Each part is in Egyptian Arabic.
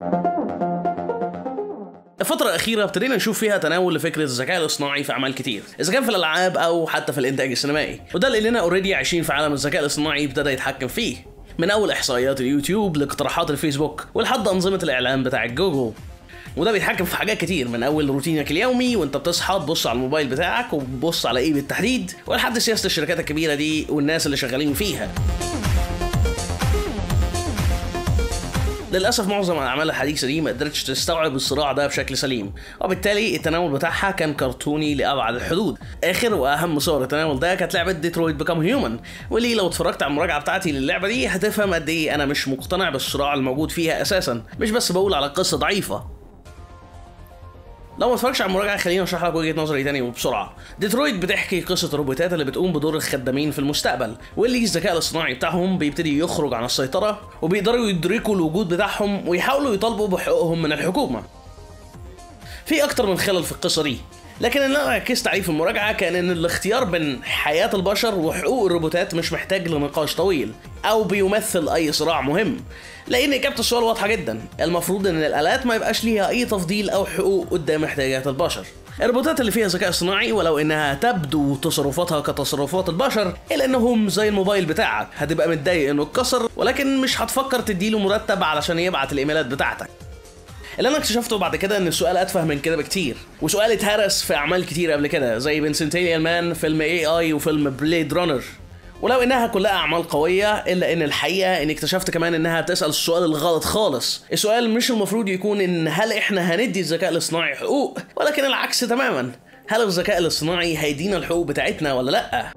الفترة الأخيرة ابتدينا نشوف فيها تناول لفكرة الذكاء الاصطناعي في أعمال كتير، إذا كان في الألعاب أو حتى في الإنتاج السينمائي، وده لأننا أوريدي عايشين في عالم الذكاء الاصطناعي ابتدى يتحكم فيه، من أول إحصائيات اليوتيوب لاقتراحات الفيسبوك ولحد أنظمة الإعلان بتاع جوجل. وده بيتحكم في حاجات كتير من اول روتينك اليومي وانت بتصحى تبص على الموبايل بتاعك وتبص على ايه بالتحديد ولحد سياسه الشركات الكبيره دي والناس اللي شغالين فيها للاسف معظم الاعمال الحديثه دي ما قدرتش تستوعب الصراع ده بشكل سليم وبالتالي التناول بتاعها كان كرتوني لابعد الحدود اخر واهم صور التناول ده كانت لعبه ديترويت بيكام هيومن واللي لو اتفرجت على المراجعه بتاعتي للعبه دي هتفهم قد ايه انا مش مقتنع بالصراع الموجود فيها اساسا مش بس بقول على قصه ضعيفه لو ما اتفرجتش على المراجعه خليني اشرح لك وجهه نظري تاني وبسرعه ديترويت بتحكي قصه الروبوتات اللي بتقوم بدور الخدامين في المستقبل واللي الذكاء الاصطناعي بتاعهم بيبتدي يخرج عن السيطره وبيقدروا يدركوا الوجود بتاعهم ويحاولوا يطالبوا بحقوقهم من الحكومه في اكتر من خلل في القصه دي لكن اللي انا ركزت عليه في المراجعه كان ان الاختيار بين حياه البشر وحقوق الروبوتات مش محتاج لنقاش طويل او بيمثل اي صراع مهم لان اجابه السؤال واضحه جدا المفروض ان الالات ما يبقاش ليها اي تفضيل او حقوق قدام احتياجات البشر الروبوتات اللي فيها ذكاء اصطناعي ولو انها تبدو تصرفاتها كتصرفات البشر الا انهم زي الموبايل بتاعك هتبقى متضايق انه اتكسر ولكن مش هتفكر تديله مرتب علشان يبعت الايميلات بتاعتك اللي انا اكتشفته بعد كده ان السؤال اتفه من كده بكتير وسؤال اتهرس في اعمال كتير قبل كده زي بنسنتيليان مان فيلم اي اي وفيلم بليد رانر ولو انها كلها اعمال قويه الا ان الحقيقه اني اكتشفت كمان انها بتسال السؤال الغلط خالص السؤال مش المفروض يكون ان هل احنا هندي الذكاء الاصطناعي حقوق ولكن العكس تماما هل الذكاء الاصطناعي هيدينا الحقوق بتاعتنا ولا لا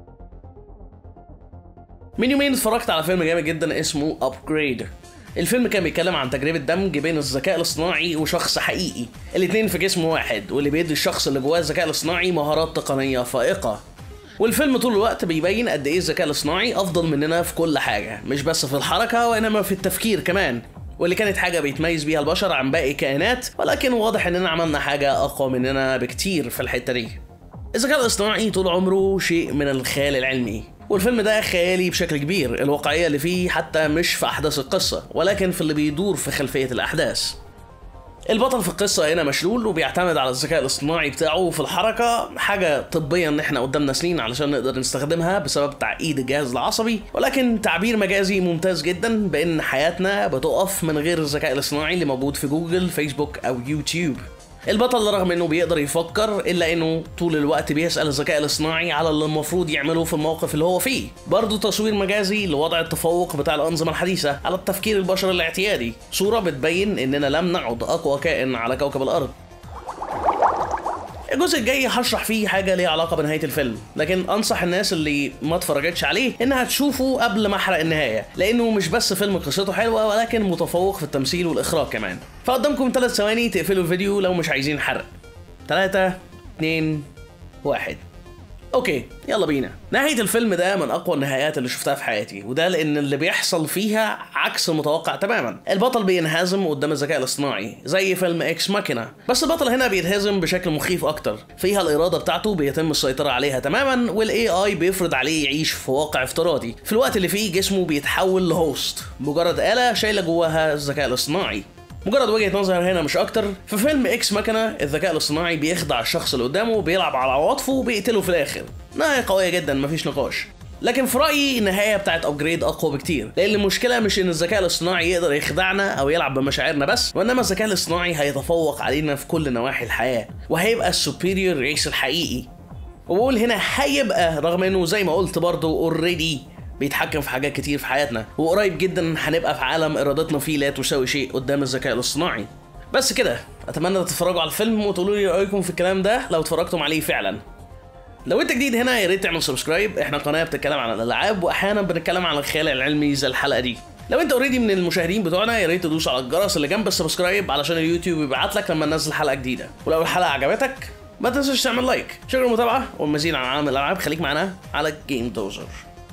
من يومين اتفرجت على فيلم جامد جدا اسمه ابجريد الفيلم كان بيتكلم عن تجربة دمج بين الذكاء الاصطناعي وشخص حقيقي الاتنين في جسم واحد واللي بيدي الشخص اللي جواه الذكاء الاصطناعي مهارات تقنية فائقة والفيلم طول الوقت بيبين قد ايه الذكاء الاصطناعي افضل مننا في كل حاجة مش بس في الحركة وانما في التفكير كمان واللي كانت حاجة بيتميز بيها البشر عن باقي الكائنات ولكن واضح اننا عملنا حاجة اقوى مننا بكتير في الحتة دي الذكاء الاصطناعي طول عمره شيء من الخيال العلمي والفيلم ده خيالي بشكل كبير الواقعية اللي فيه حتى مش في أحداث القصة ولكن في اللي بيدور في خلفية الأحداث البطل في القصة هنا مشلول وبيعتمد على الذكاء الاصطناعي بتاعه في الحركة حاجة طبيا ان احنا قدامنا سنين علشان نقدر نستخدمها بسبب تعقيد الجهاز العصبي ولكن تعبير مجازي ممتاز جدا بان حياتنا بتقف من غير الذكاء الاصطناعي اللي موجود في جوجل فيسبوك او يوتيوب البطل رغم انه بيقدر يفكر الا انه طول الوقت بيسال الذكاء الاصطناعي على اللي المفروض يعمله في الموقف اللي هو فيه برضه تصوير مجازي لوضع التفوق بتاع الانظمه الحديثه على التفكير البشري الاعتيادي صوره بتبين اننا لم نعد اقوى كائن على كوكب الارض الجزء الجاي هشرح فيه حاجه ليها علاقه بنهايه الفيلم لكن انصح الناس اللي ما اتفرجتش عليه انها تشوفه قبل ما احرق النهايه لانه مش بس فيلم قصته حلوه ولكن متفوق في التمثيل والاخراج كمان فقدامكم ثلاث ثواني تقفلوا الفيديو لو مش عايزين حرق 3 2 1 اوكي يلا بينا نهاية الفيلم ده من اقوى النهايات اللي شفتها في حياتي وده لان اللي بيحصل فيها عكس المتوقع تماما البطل بينهزم قدام الذكاء الاصطناعي زي فيلم اكس ماكينة بس البطل هنا بينهزم بشكل مخيف اكتر فيها الاراده بتاعته بيتم السيطره عليها تماما والاي اي بيفرض عليه يعيش في واقع افتراضي في الوقت اللي فيه جسمه بيتحول لهوست مجرد آلة شايله جواها الذكاء الاصطناعي مجرد وجهه نظر هنا مش اكتر في فيلم اكس ماكينه الذكاء الاصطناعي بيخدع الشخص اللي قدامه وبيلعب على عواطفه وبيقتله في الاخر نهايه قويه جدا مفيش نقاش لكن في رايي النهايه بتاعت ابجريد اقوى بكتير لان المشكله مش ان الذكاء الاصطناعي يقدر يخدعنا او يلعب بمشاعرنا بس وانما الذكاء الاصطناعي هيتفوق علينا في كل نواحي الحياه وهيبقى السوبيريور ريس الحقيقي وبقول هنا هيبقى رغم انه زي ما قلت برضه اوريدي بيتحكم في حاجات كتير في حياتنا وقريب جدا هنبقى في عالم ارادتنا فيه لا تساوي شيء قدام الذكاء الاصطناعي بس كده اتمنى تتفرجوا على الفيلم وتقولوا لي رايكم في الكلام ده لو اتفرجتم عليه فعلا لو انت جديد هنا يا ريت تعمل سبسكرايب احنا قناه بتتكلم عن الالعاب واحيانا بنتكلم عن الخيال العلمي زي الحلقه دي لو انت اوريدي من المشاهدين بتوعنا يا ريت تدوس على الجرس اللي جنب السبسكرايب علشان اليوتيوب يبعت لك لما ننزل حلقه جديده ولو الحلقه عجبتك ما تنساش تعمل لايك شكرا للمتابعه والمزيد عن عالم الالعاب خليك معنا على جيم دوزر